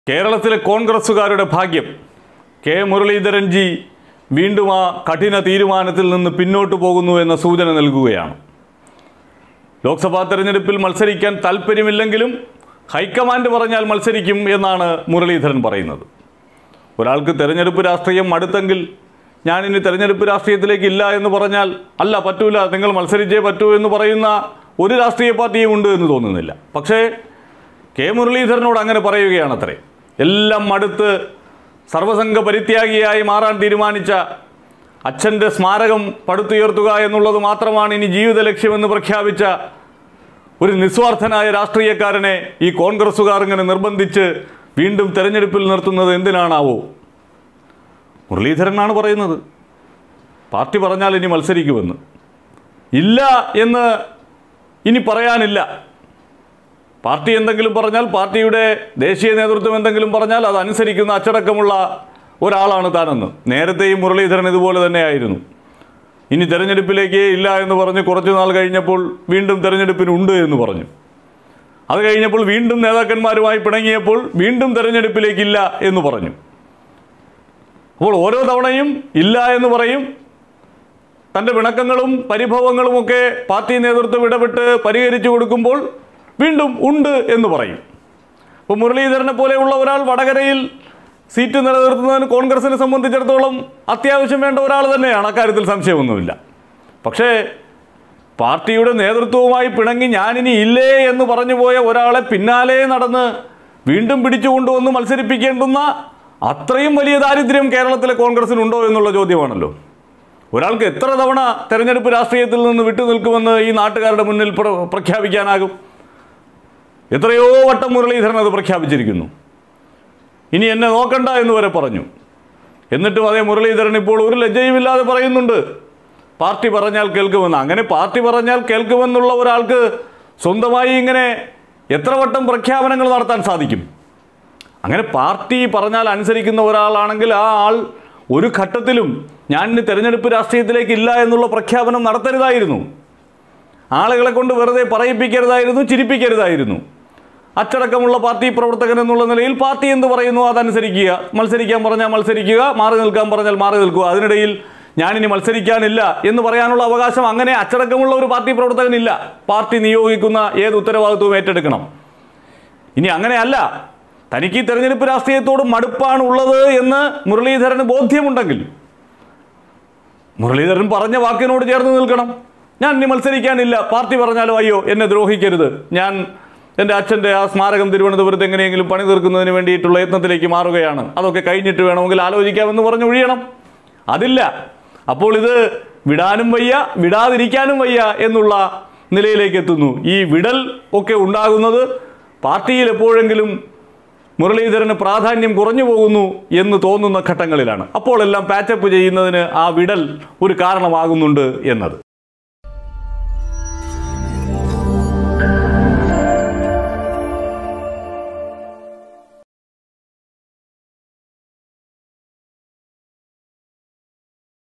കേരളത്തിലെ കോൺഗ്രസ്സുകാരുടെ ഭാഗ്യം K Muraleedharan G വീണ്ടും ആ കഠിന തീരുമാനത്തിൽ നിന്ന് പിന്നോട്ട് പോകുന്നു എന്ന സൂചന നൽകുകയാണ് ലോക്സഭാ തെരഞ്ഞെടുപ്പിൽ മത്സരിക്കാൻ താല്പര്യമില്ലെങ്കിലും ഹൈക്കമാൻഡ് പറഞ്ഞാൽ മത്സരിക്കും എന്നാണ് മുരളീധരൻ പറയുന്നത് ഒരാൾക്ക് തെരഞ്ഞെടുപ്പ് രാഷ്ട്രീയം മടുത്തെങ്കിൽ ഞാനിനി തെരഞ്ഞെടുപ്പ് രാഷ്ട്രീയത്തിലേക്ക് ഇല്ല എന്ന് പറഞ്ഞാൽ അല്ല പറ്റൂല നിങ്ങൾ മത്സരിച്ചേ പറ്റൂ എന്ന് പറയുന്ന ഒരു രാഷ്ട്രീയ പാർട്ടിയും ഉണ്ട് എന്ന് തോന്നുന്നില്ല പക്ഷേ കെ മുരളീധരനോട് അങ്ങനെ പറയുകയാണത്രേ എല്ലാം മടുത്ത് സർവസംഘ പരിത്യാഗിയായി മാറാൻ തീരുമാനിച്ച അച്ഛൻ്റെ സ്മാരകം പടുത്തുയർത്തുക എന്നുള്ളത് മാത്രമാണ് ഇനി ജീവിത ലക്ഷ്യമെന്ന് പ്രഖ്യാപിച്ച ഒരു നിസ്വാർത്ഥനായ രാഷ്ട്രീയക്കാരനെ ഈ കോൺഗ്രസ്സുകാർ ഇങ്ങനെ നിർബന്ധിച്ച് വീണ്ടും തെരഞ്ഞെടുപ്പിൽ നിർത്തുന്നത് എന്തിനാണാവോ മുരളീധരനാണ് പറയുന്നത് പാർട്ടി പറഞ്ഞാൽ ഇനി മത്സരിക്കുമെന്ന് ഇല്ല എന്ന് ഇനി പറയാനില്ല പാർട്ടി എന്തെങ്കിലും പറഞ്ഞാൽ പാർട്ടിയുടെ ദേശീയ നേതൃത്വം എന്തെങ്കിലും പറഞ്ഞാൽ അത് അനുസരിക്കുന്ന അച്ചടക്കമുള്ള ഒരാളാണ് താനെന്ന് നേരത്തെയും മുരളീധരൻ ഇതുപോലെ തന്നെയായിരുന്നു ഇനി തെരഞ്ഞെടുപ്പിലേക്ക് ഇല്ല എന്ന് പറഞ്ഞ് കുറച്ചു നാൾ കഴിഞ്ഞപ്പോൾ വീണ്ടും തെരഞ്ഞെടുപ്പിനുണ്ട് എന്ന് പറഞ്ഞു അത് കഴിഞ്ഞപ്പോൾ വീണ്ടും നേതാക്കന്മാരുമായി പിണങ്ങിയപ്പോൾ വീണ്ടും തെരഞ്ഞെടുപ്പിലേക്കില്ല എന്ന് പറഞ്ഞു അപ്പോൾ ഓരോ തവണയും ഇല്ല എന്ന് പറയും തൻ്റെ പിണക്കങ്ങളും പരിഭവങ്ങളുമൊക്കെ പാർട്ടി നേതൃത്വം ഇടപെട്ട് പരിഹരിച്ചു കൊടുക്കുമ്പോൾ വീണ്ടും ഉണ്ട് എന്ന് പറയും അപ്പോൾ മുരളീധരനെ പോലെയുള്ള ഒരാൾ വടകരയിൽ സീറ്റ് നിലനിർത്തുന്നതിന് കോൺഗ്രസിനെ സംബന്ധിച്ചിടത്തോളം അത്യാവശ്യം വേണ്ട ഒരാൾ തന്നെയാണ് അക്കാര്യത്തിൽ സംശയമൊന്നുമില്ല പക്ഷേ പാർട്ടിയുടെ നേതൃത്വവുമായി പിണങ്ങി ഞാനിനി ഇല്ലേ എന്ന് പറഞ്ഞു പോയ ഒരാളെ പിന്നാലെ നടന്ന് വീണ്ടും പിടിച്ചു കൊണ്ടുവന്ന് മത്സരിപ്പിക്കേണ്ടുന്ന അത്രയും വലിയ ദാരിദ്ര്യം കേരളത്തിലെ കോൺഗ്രസിനുണ്ടോ എന്നുള്ള ചോദ്യമാണല്ലോ ഒരാൾക്ക് എത്ര തവണ തെരഞ്ഞെടുപ്പ് രാഷ്ട്രീയത്തിൽ നിന്ന് വിട്ടു നിൽക്കുമെന്ന് ഈ നാട്ടുകാരുടെ മുന്നിൽ പ്ര- പ്രഖ്യാപിക്കാനാകും എത്രയോ വട്ടം മുരളീധരൻ അത് പ്രഖ്യാപിച്ചിരിക്കുന്നു ഇനി എന്നെ നോക്കണ്ട എന്ന് വരെ പറഞ്ഞു എന്നിട്ടും അതേ മുരളീധരൻ ഇപ്പോൾ ഒരു ലജ്ജയുമില്ലാതെ പറയുന്നുണ്ട് പാർട്ടി പറഞ്ഞാൽ കേൾക്കുമെന്ന് അങ്ങനെ പാർട്ടി പറഞ്ഞാൽ കേൾക്കുമെന്നുള്ള ഒരാൾക്ക് സ്വന്തമായി ഇങ്ങനെ എത്ര വട്ടം പ്രഖ്യാപനങ്ങൾ നടത്താൻ സാധിക്കും അങ്ങനെ പാർട്ടി പറഞ്ഞാൽ അനുസരിക്കുന്ന ഒരാളാണെങ്കിൽ ആ ആൾ ഒരു ഘട്ടത്തിലും ഞാൻ ഇനി തെരഞ്ഞെടുപ്പ് രാഷ്ട്രീയത്തിലേക്ക് ഇല്ല എന്നുള്ള പ്രഖ്യാപനം നടത്തരുതായിരുന്നു ആളുകളെ കൊണ്ട് വെറുതെ പറയിപ്പിക്കരുതായിരുന്നു ചിരിപ്പിക്കരുതായിരുന്നു അച്ചടക്കമുള്ള പാർട്ടി പ്രവർത്തകൻ എന്നുള്ള നിലയിൽ പാർട്ടി എന്ത് പറയുന്നു അതനുസരിക്കുക മത്സരിക്കാൻ പറഞ്ഞാൽ മത്സരിക്കുക മാറി നിൽക്കാൻ പറഞ്ഞാൽ മാറി നിൽക്കുക അതിനിടയിൽ ഞാനിനി മത്സരിക്കാനില്ല എന്ന് പറയാനുള്ള അവകാശം അങ്ങനെ അച്ചടക്കമുള്ള ഒരു പാർട്ടി പ്രവർത്തകനില്ല പാർട്ടി നിയോഗിക്കുന്ന ഏത് ഉത്തരവാദിത്വവും ഏറ്റെടുക്കണം ഇനി അങ്ങനെയല്ല തനിക്ക് ഈ തെരഞ്ഞെടുപ്പ് രാഷ്ട്രീയത്തോട് മടുപ്പാണ് ഉള്ളത് എന്ന് മുരളീധരന് ബോധ്യമുണ്ടെങ്കിൽ മുരളീധരൻ പറഞ്ഞ വാക്കിനോട് ചേർന്ന് നിൽക്കണം ഞാൻ ഇനി മത്സരിക്കാനില്ല പാർട്ടി പറഞ്ഞാലോ അയ്യോ എന്നെ ദ്രോഹിക്കരുത് ഞാൻ എൻ്റെ അച്ഛൻ്റെ ആ സ്മാരകം തിരുവനന്തപുരത്ത് എങ്ങനെയെങ്കിലും പണി തീർക്കുന്നതിന് വേണ്ടിയിട്ടുള്ള യത്നത്തിലേക്ക് മാറുകയാണ് അതൊക്കെ കഴിഞ്ഞിട്ട് വേണമെങ്കിൽ ആലോചിക്കാമെന്ന് പറഞ്ഞ് ഒഴിയണം അതില്ല അപ്പോൾ ഇത് വിടാനും വയ്യ വിടാതിരിക്കാനും വയ്യ എന്നുള്ള നിലയിലേക്ക് എത്തുന്നു ഈ വിടൽ ഒക്കെ ഉണ്ടാകുന്നത് പാർട്ടിയിൽ എപ്പോഴെങ്കിലും മുരളീധരന് പ്രാധാന്യം കുറഞ്ഞു പോകുന്നു എന്ന് തോന്നുന്ന ഘട്ടങ്ങളിലാണ് അപ്പോൾ എല്ലാം പാച്ചപ്പ് ചെയ്യുന്നതിന് ആ വിടൽ ഒരു കാരണമാകുന്നുണ്ട് എന്നത്